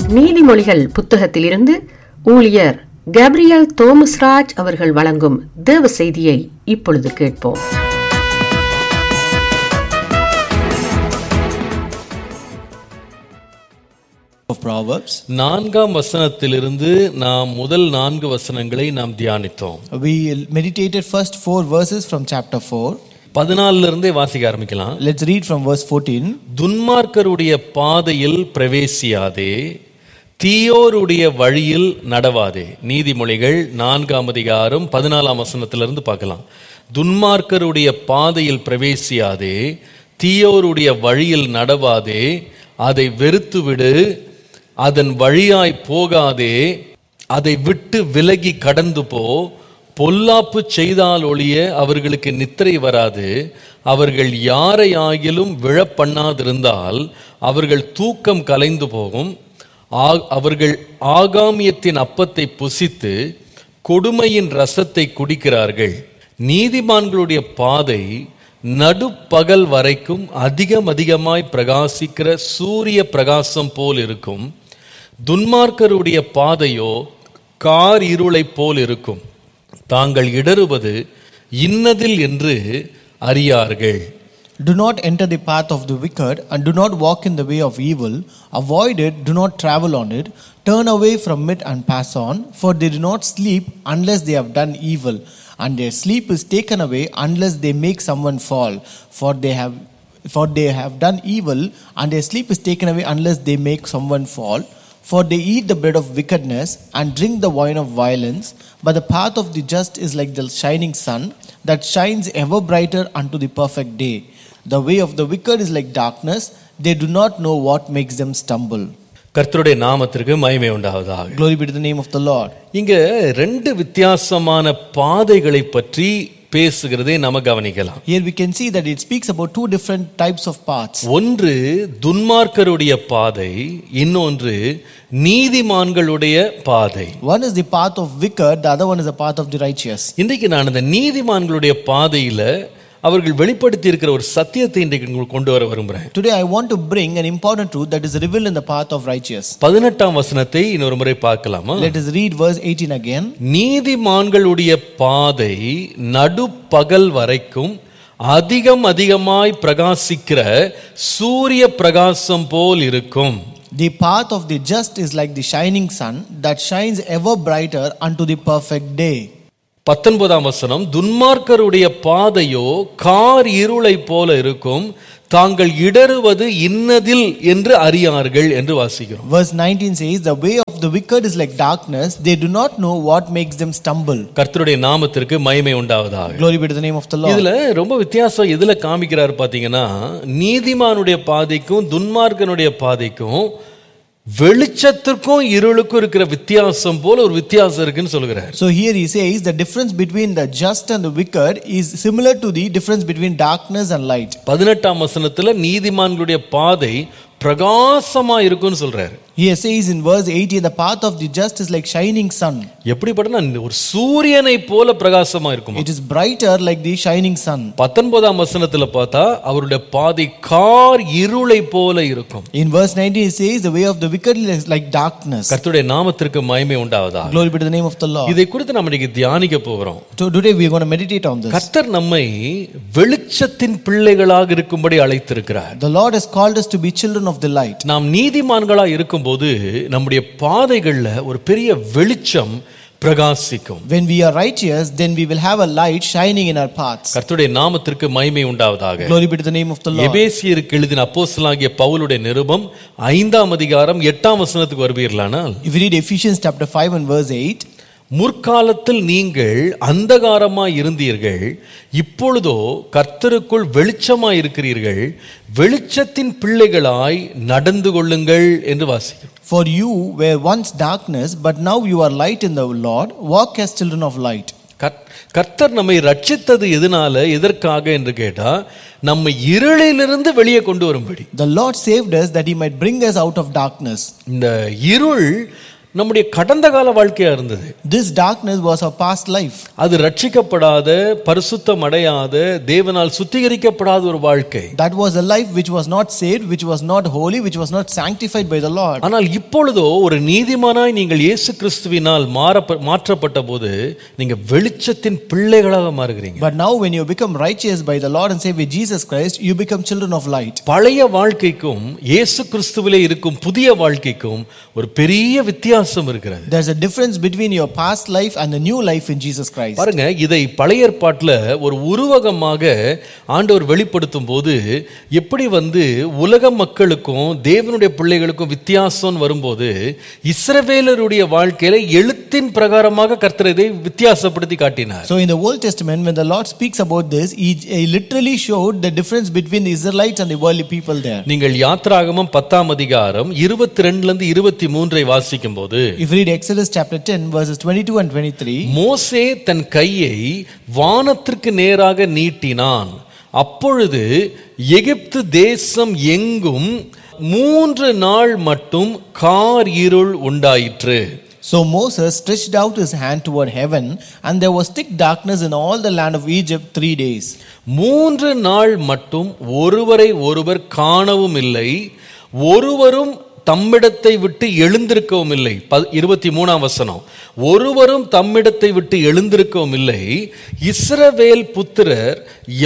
நீதிமொழிகள் புத்தகத்திலிருந்து ஊழியர் கேப்ரியல் தோமஸ்ராஜ் அவர்கள் வழங்கும் தேவ செய்தியை இப்பொழுது கேட்போம் of Proverbs. நான்காம் வசனத்திலிருந்து நாம் முதல் நான்கு வசனங்களை நாம் தியானித்தோம் We meditated first four verses from chapter 4. பதினாலுல இருந்தே வாசிக்க ஆரம்பிக்கலாம் Let's read from verse 14. துன்மார்க்கருடைய பாதையில் பிரவேசியாதே தீயோருடைய வழியில் நடவாதே நீதிமொழிகள் நான்காம் அதிகாரம் பதினாலாம் வசனத்திலிருந்து பார்க்கலாம் துன்மார்க்கருடைய பாதையில் பிரவேசியாதே தீயோருடைய வழியில் நடவாதே அதை வெறுத்துவிடு அதன் வழியாய் போகாதே அதை விட்டு விலகி கடந்து போ பொல்லாப்பு செய்தால் ஒழிய அவர்களுக்கு நித்திரை வராது அவர்கள் யாரை ஆகிலும் விழப்பண்ணாதிருந்தால் அவர்கள் தூக்கம் கலைந்து போகும் ஆ- அவர்கள் ஆகாமியத்தின் அப்பத்தை புசித்து கொடுமையின் ரசத்தை குடிக்கிறார்கள் நீதிமான்களுடைய பாதை நடுப்பகல் வரைக்கும் அதிகம் அதிகமாய் பிரகாசிக்கிற சூரிய பிரகாசம் போல் இருக்கும் துன்மார்க்கருடைய பாதையோ கார் இருளைப் போல் இருக்கும் தாங்கள் இடறுவது இன்னதில் என்று அறியார்கள் Do not enter the path of the wicked, and do not walk in the way of evil. Avoid it, do not travel on it. Turn away from it and pass on, for they do not sleep unless they have done evil, and their sleep is taken away unless they make someone fall. For they have for they have done evil, and their sleep is taken away unless they make someone fall. For they eat the bread of wickedness and drink the wine of violence. But the path of the just is like the shining sun that shines ever brighter unto the perfect day. The way of the wicked is like darkness, they do not know what makes them stumble. கர்த்தருடைய நாமத்திற்கு மகிமை உண்டாவதாக Glory be to the name of the Lord. இங்க ரெண்டு வித்தியாசமான பாதைகளை பற்றி பேசுகிறதை நம்ம கவனிக்கலாம் Here we can see that it speaks about two different types of paths. ஒன்று துன்மார்க்கருடைய பாதை இன்னொன்று நீதிமான்களுடைய பாதை One is the path of wicked, the other one is the path of the righteous. இன்றைக்கு நான் இந்த நீதிமான்களுடைய பாதையில அவர்கள் வெளிப்படுத்தி இருக்கிற ஒரு சத்தியத்தை இன்றைக்கு உங்களுக்கு கொண்டு வர விரும்புகிறேன் Today I want to bring an important truth that is revealed in the path of righteous. பதினெட்டாம் வசனத்தை இன்னொரு முறை பார்க்கலாமா Let us read verse 18 again. நீதிமான்களுடைய பாதை நடுப்பகல் வரைக்கும் அதிகம் அதிகமாய் பிரகாசிக்கிற சூரிய பிரகாசம் போல் இருக்கும் The path of the just is like the shining sun that shines ever brighter unto the perfect day. பத்தொன்பதாம் வசனம் துன்மார்க்கருடைய பாதையோ கார் இருளை போல இருக்கும் தாங்கள் இடறுவது இன்னதில் என்று அறியார்கள் என்று வாசிக்கிறோம் Verse 19 says, The way of the wicked is like darkness, they do not know what makes them stumble. கர்த்தருடைய நாமத்திற்கு மகிமை உண்டாவதாக Glory be to the name of the Lord. இதுல ரொம்ப வித்தியாசம் எதுல காமிக்கிறார் பாத்தீங்கன்னா நீதிமானுடைய பாதைக்கும் துன்மார்க்கனுடைய பாதைக்கும் வெளிச்சத்திற்கும் இருளுக்கும் இருக்கிற வித்தியாசம் போல ஒரு வித்தியாசம் இருக்குன்னு சொல்லுகிறார் So here he says the difference between the just and the wicked is similar to the difference between darkness and light. பதினெட்டாம் வசனத்துல நீதிமான்களுடைய பாதை பிரகாசமா இருக்கும்னு சொல்றாரு Here says in verse 18, the path of the just is like shining sun. எப்படிப்பட்டனா ஒரு சூரியனை போல பிரகாசமா இருக்குமா It is brighter like the shining sun. பத்தொன்பதாம் வசனத்துல பார்த்தா அவருடைய பாதை கார் இருளை போல இருக்கும் In verse 19 it says, the way of the wicked is like darkness. கர்த்தருடைய நாமத்திற்கு மகிமை உண்டாவதா Glory be to the name of the Lord. இதை குறித்து நம்ம இன்னைக்கு தியானிக்க போகிறோம் So today we are going to meditate on this. கர்த்தர் நம்மை வெளிச்சத்தின் பிள்ளைகளாக இருக்கும்படி அழைத்திருக்கிறார் The Lord has called us to be children of the light. நாம் நீதிமான்களா இருக்கும்போது நம்முடைய பாதைகள்ல ஒரு பெரிய வெளிச்சம் பிரகாசிக்கும் When we are righteous, then we will have a light shining in our paths. கர்த்தருடைய நாமத்திற்கு மகிமை உண்டாவதாக Glory be to the name of the Lord. எபேசியருக்கு எழுதின அப்போஸ்தலனாகிய பவுலுடைய நிருபம் ஐந்தாம் அதிகாரம் எட்டாம் வசனத்துக்கு வருவீர்களானால் If you read Ephesians chapter 5 and verse 8, முற்காலத்தில் நீங்கள் அந்தகாரமாய் இருந்தீர்கள் இப்பொழுதோ கர்த்தருக்குள் வெளிச்சமாய் இருக்கிறீர்கள் வெளிச்சத்தின் பிள்ளைகளாய் நடந்து கொள்ளுங்கள் என்று வாசிக்கிறோம் For you were once darkness, but now you are light in the Lord. Walk as children of light. கர்த்- கர்த்தர் நம்மை ரட்சித்தது எதனால எதற்காக என்று கேட்டா நம்மை இருளிலிருந்து வெளியே கொண்டு வரும்படி The Lord saved us that He might bring us out of darkness. இந்த இருள் நம்முடைய கடந்த கால வாழ்க்கையா இருந்தது This darkness was our past life. அது ரட்சிக்கப்படாத பரிசுத்தம் அடையாத தேவனால் சுத்திகரிக்கப்படாத ஒரு வாழ்க்கை That was a life which was not saved, which was not holy, which was not sanctified by the Lord. ஆனால் இப்பொழுதோ ஒரு நீதிமானாய் நீங்கள் இயேசு கிறிஸ்துவினால் மாறப்ப மாற்றப்பட்ட போது நீங்க வெளிச்சத்தின் பிள்ளைகளாக மாறுகிறீங்க But now, when you become righteous by the Lord and Savior Jesus Christ, you become children of light. பழைய வாழ்க்கைக்கும் இயேசு கிறிஸ்துவிலே இருக்கும் புதிய வாழ்க்கைக்கும் ஒரு பெரிய வித்தியாசம் இருக்கிறது There's a difference between your past life and the new life in Jesus Christ. பாருங்க இதை பழைய ஏற்பாட்டுல ஒரு உருவகமாக ஆண்டவர் வெளிப்படுத்தும் போது எப்படி வந்து உலக மக்களுக்கும் தேவனுடைய பிள்ளைகளுக்கும் வித்தியாசம் வரும்போது இஸ்ரவேலருடைய வாழ்க்கையில எழுத்தின் பிரகாரமாக கர்த்தர் இதை வித்தியாசப்படுத்தி காட்டினார் So, in the Old Testament, when the Lord speaks about this, he, he literally showed the difference between the Israelites and the worldly people there. நீங்கள் யாத்ராகமம் பத்தாம் அதிகாரம் இருபத்தி ரெண்டுல இருந்து இருபத்தி மூன்றை வாசிக்கும் போது If you read Exodus chapter 10, verses 22 and 23, மோசே தன் கையை வானத்திற்கு நேராக நீட்டினான் அப்பொழுது எகிப்து தேசம் எங்கும் மூன்று நாள் மட்டும் கார் இருள் உண்டாயிற்று So Moses stretched out his hand toward heaven, and there was thick darkness in all the land of Egypt three days. மூன்று நாள் மட்டும் ஒருவரை ஒருவர் காணவும் இல்லை ஒருவரும் தம்மிடத்தை விட்டு எழுந்திருக்கவும் இல்லை ப- இருபத்தி மூணாம் வசனம் ஒருவரும் தம்மிடத்தை விட்டு எழுந்திருக்கவும் இல்லை இஸ்ரவேல் புத்திரர்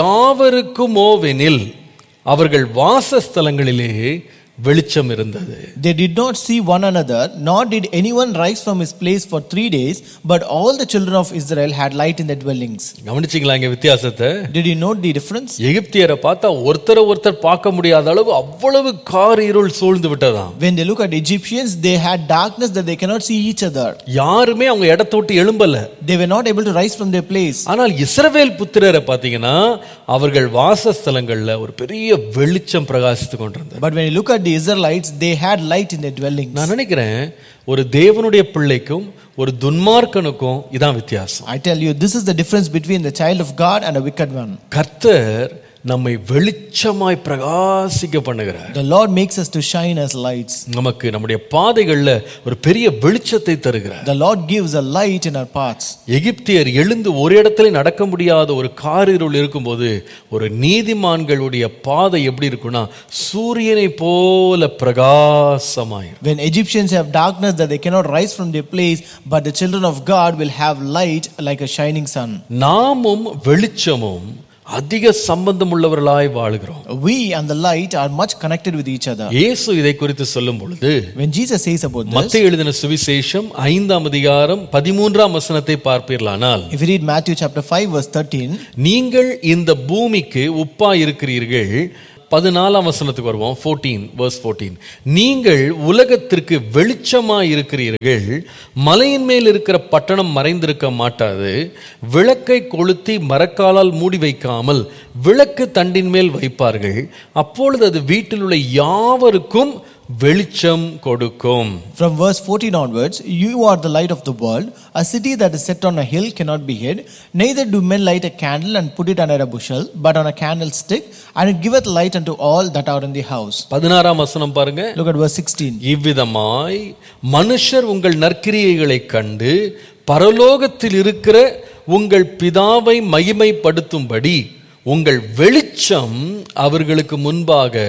யாவருக்குமோவெனில் அவர்கள் வாசஸ்தலங்களிலே வெளிச்சம் இருந்தது They did not see one another, nor did anyone rise from his place for three days, but all the children of Israel had light in their dwellings. கவனிச்சிங்களா இங்க வித்தியாசத்தை Did you note the difference? எகிப்தியரை பார்த்தா ஒருத்தரை ஒருத்தர் பார்க்க முடியாத அளவு அவ்வளவு கார் இருள் சூழ்ந்து விட்டதாம் When they look at Egyptians, they had darkness that they cannot see each other. யாருமே அவங்க இடத்த விட்டு எழும்பல They were not able to rise from their place. ஆனால் இஸ்ரவேல் புத்திரரை பார்த்தீங்கன்னா அவர்கள் வாசஸ்தலங்கள்ல ஒரு பெரிய வெளிச்சம் பிரகாசித்து கொண்டிருந்தது But when you look at the Israelites, they had light in their dwellings. நான் நினைக்கிறேன் ஒரு தேவனுடைய பிள்ளைக்கும் ஒரு துன்மார்க்கனுக்கும் இதான் வித்தியாசம் I tell you, this is the difference between the child of God and a wicked one. கர்த்தர் நம்மை வெளிச்சமாய் பிரகாசிக்க பண்ணுகிறார் The Lord makes us to shine as lights. நமக்கு நம்முடைய பாதைகள்ல ஒரு பெரிய வெளிச்சத்தை தருகிறார் The Lord gives a light in our paths. எகிப்தியர் எழுந்து ஒரு இடத்துல நடக்க முடியாத ஒரு காரிருள் இருக்கும்போது ஒரு நீதிமான்களுடைய பாதை எப்படி இருக்கும்னா சூரியனை போல பிரகாசமாயிரும் When Egyptians have darkness that they cannot rise from their place, but the children of God will have light like a shining sun. நாமும் வெளிச்சமும் அதிக சம்பந்தம் உள்ளவர்களாய் வாழுகிறோம் We and the light are much connected with each other. இயேசு இதை குறித்து சொல்லும் பொழுது When Jesus says about this, மத்திய எழுதின சுவிசேஷம் ஐந்தாம் அதிகாரம் பதிமூன்றாம் வசனத்தை பார்ப்பீர்களானால் if you read Matthew chapter 5, verse 13, நீங்கள் இந்த பூமிக்கு உப்பா இருக்கிறீர்கள் பதினாலாம் வசனத்துக்கு வருவோம் 14 verse 14 நீங்கள் உலகத்திற்கு வெளிச்சமாய் இருக்கிறீர்கள் மலையின் மேல் இருக்கிற பட்டணம் மறைந்திருக்க மாட்டாது விளக்கை கொளுத்தி மரக்காலால் மூடி வைக்காமல் விளக்கு தண்டின் மேல் வைப்பார்கள் அப்பொழுது அது வீட்டில் உள்ள யாவருக்கும் வெளிச்சம் கொடுக்கும் from verse 14 onwards, you are the light of the world. A city that is set on a hill cannot be hid. Neither do men light a candle and put it under a bushel, but on a candlestick, and it giveth light unto all that are in the house. பதினாறாம் வசனம் பாருங்க Look at verse 16. இவ்விதமாய் மனுஷர் உங்கள் நற்கிரியைகளைக் கண்டு பரலோகத்தில் இருக்கிற உங்கள் பிதாவை மகிமைப்படுத்தும்படி உங்கள் வெளிச்சம் அவர்களுக்கு முன்பாக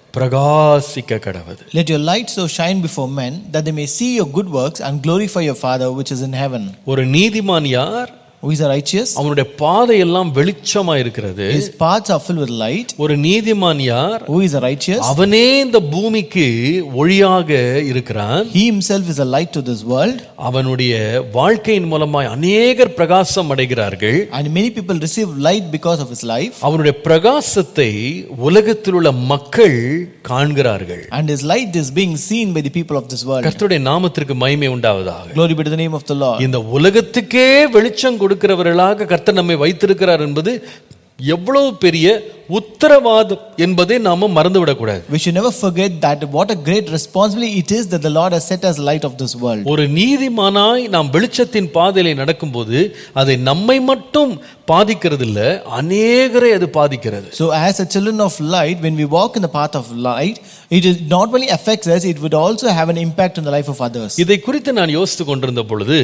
பிரகாசிக்க கடவது Let your light so shine before men that they may see your good works and glorify your Father which is in heaven. ஒரு நீதிமான் யார் Who is a righteous? அவனுடைய பாதையெல்லாம் வெளிச்சமா இருக்கிறது His paths are filled with light. ஒரு நீதிமான் யார் Who is a righteous? அவனே இந்த பூமிக்கு ஒளியாக இருக்கிறான் He himself is a light to this world. அவனுடைய வாழ்க்கையின் மூலமாய் அநேகர் பிரகாசம் அடைகிறார்கள் And many people receive light because of his life. அவனுடைய பிரகாசத்தை உலகத்தில் உள்ள மக்கள் காண்கிறார்கள் And his light is being seen by the people of this world. கர்த்தருடைய நாமத்திற்கு மகிமை உண்டாவதாக Glory be to the name of the Lord. இந்த உலகத்துக்கே வெளிச்சம் கொடுக்கிறவர்களாக கர்த்தர் நம்மை வைத்திருக்கிறார் என்பது எவ்வளவு பெரிய உத்தரவாதம் என்பதை நாம மறந்து விடக்கூடாது We should never forget that what a great responsibility it is that the Lord has set as light of this world. ஒரு நீதிமானாய் நாம் வெளிச்சத்தின் பாதையிலே நடக்கும்போது அதை நம்மை மட்டும் பாதிக்கிறது இல்ல அநேகரை அது பாதிக்கிறது So, as a children of light, when we walk in the path of light, it is not only affects us, it would also have an impact on the life of others. இதை குறித்து நான் யோசித்து கொண்டிருந்த பொழுது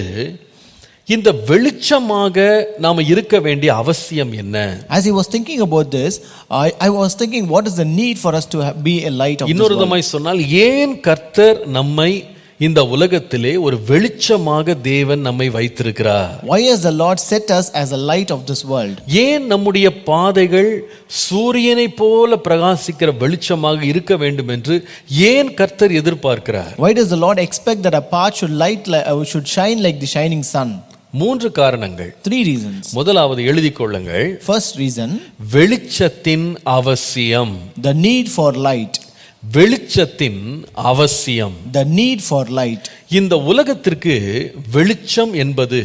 இந்த வெளிச்சமாக நாம இருக்க வேண்டிய அவசியம் என்ன As he was thinking about this, I, I was thinking, what is the need for us to ha- be a light of this இன்னொரு world? விதமாய் சொன்னால் ஏன் கர்த்தர் நம்மை இந்த உலகத்திலே ஒரு வெளிச்சமாக தேவன் நம்மை வைத்திருக்கிறார் Why has the Lord set us as a light of this world? ஏன் நம்முடைய பாதைகள் சூரியனை போல பிரகாசிக்கிற வெளிச்சமாக இருக்க வேண்டும் என்று ஏன் கர்த்தர் எதிர்பார்க்கிறார் Why does the Lord expect that a path should light li- uh, should shine like the shining sun? மூன்று காரணங்கள் Three reasons. முதலாவது எழுதிக் கொள்ளுங்கள் First reason, வெளிச்சத்தின் அவசியம் the need for light. வெளிச்சத்தின் அவசியம் The need for light. இந்த உலகத்திற்கு வெளிச்சம் என்பது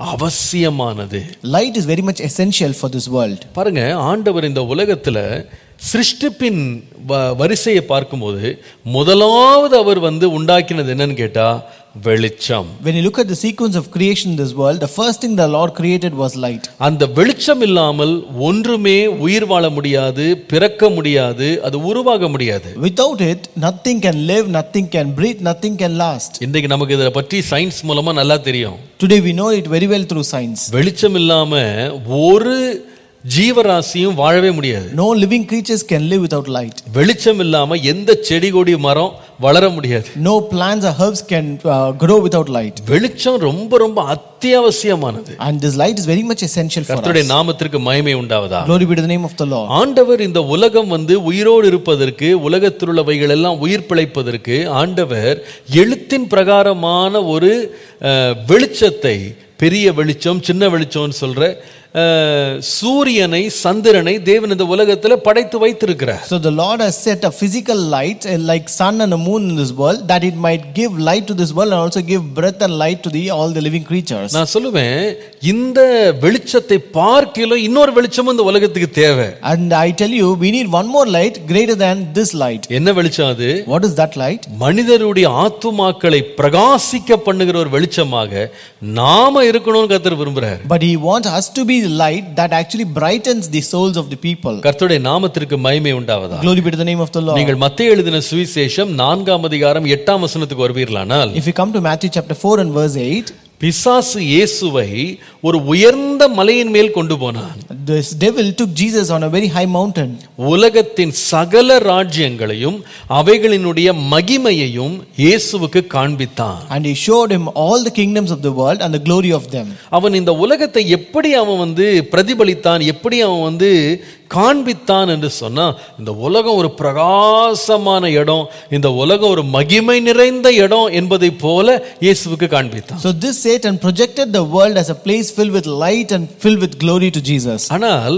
அவசியமானது Light is very much essential for this world. பாருங்க ஆண்டவர் இந்த உலகத்துல சிருஷ்டிப்பின் வ- வரிசையை பார்க்கும்போது முதலாவது அவர் வந்து உண்டாக்கினது என்னன்னு கேட்டா வெளிச்சம் When you look at the sequence of creation in this world, the first thing the Lord created was light. அந்த வெளிச்சம் இல்லாமல் ஒன்றுமே உயிர் வாழ முடியாது பிறக்க முடியாது அது உருவாக முடியாது Without it, nothing can live, nothing can breathe, nothing can last. இன்றைக்கு நமக்கு இதை பற்றி சயின்ஸ் மூலமா நல்லா தெரியும் Today we know it very well through science. வெளிச்சம் இல்லாம ஒரு ஜீவராசியும் வாழவே முடியாது No living creatures can live without light. வெளிச்சம் இல்லாம எந்த செடி கொடி மரம் வளர முடியாது No plants or herbs can uh, grow without light. வெளிச்சம் ரொம்ப ரொம்ப அத்தியாவசியமானது And this light is very much essential for கர்த்தருடைய us. நாமத்திற்கு மகிமை உண்டாவதா Glory be to the name of the Lord. ஆண்டவர் இந்த உலகம் வந்து உயிரோடு இருப்பதற்கு உலகத்தில் உள்ளவைகள் எல்லாம் உயிர் பிழைப்பதற்கு ஆண்டவர் எழுத்தின் பிரகாரமான ஒரு அஹ், வெளிச்சத்தை பெரிய வெளிச்சம் சின்ன வெளிச்சம்னு சொல்ற அஹ், சூரியனை சந்திரனை தேவன் இந்த உலகத்துல படைத்து வைத்திருக்கிறார் So the Lord has set a physical light uh, like sun and the moon in this world that it might give light to this world and also give breath and light to the all the living creatures. நான் சொல்லுவேன் இந்த வெளிச்சத்தை பார்க்கிலும் இன்னொரு வெளிச்சமும் இந்த உலகத்துக்கு தேவை And I tell you, we need one more light greater than this light. என்ன வெளிச்சம் அது What is that light? மனிதருடைய ஆத்துமாக்களை பிரகாசிக்க பண்ணுகிற ஒரு வெளிச்சமாக நாம இருக்கணும்னு கர்த்தர் விரும்புறார் But He wants us to be the light that actually brightens the souls of the people. கர்த்தருடைய நாமத்திற்கு மகிமை உண்டாவதா Glory be to the name of the Lord. நீங்கள் மத்திய எழுதின சுவிசேஷம் நான்காம் அதிகாரம் எட்டாம் வசனத்துக்கு வருவீர்களானால் If you come to Matthew chapter 4 and verse 8, பிசாசு இயேசுவை ஒரு உயர்ந்த மலையின் மேல் கொண்டு போனான் this devil took Jesus on a very high mountain உலகத்தின் சகல ராஜ்யங்களையும் அவைகளினுடைய மகிமையையும் இயேசுவுக்கு காண்பித்தான் and he showed him all the kingdoms of the world and the glory of them. அவன் இந்த உலகத்தை எப்படி அவன் வந்து பிரதிபலித்தான் எப்படி அவன் வந்து காண்பித்தான் என்று சொன்னா இந்த உலகம் ஒரு பிரகாசமான இடம் இந்த உலகம் ஒரு மகிமை நிறைந்த இடம் என்பதை போல இயேசுவுக்கு காண்பித்தான் So this Satan projected the world as a place filled with light and filled with glory to Jesus. ஆனால்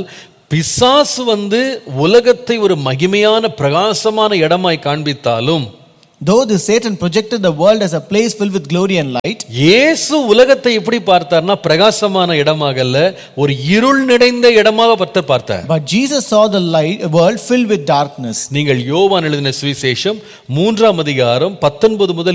பிசாசு வந்து உலகத்தை ஒரு மகிமையான பிரகாசமான இடமாய் காண்பித்தாலும் Though this Satan projected the world as a place filled with glory and light, இயேசு உலகத்தை எப்படி பார்த்தார்னா பிரகாசமான இடமாக அல்ல ஒரு இருள் நிறைந்த இடமாக பர்த்தர் பார்த்தார் but Jesus saw the light world filled with darkness. நீங்கள் யோவான் எழுதின சுவிசேஷம் மூன்றாம் அதிகாரம் பத்தொன்பது முதல்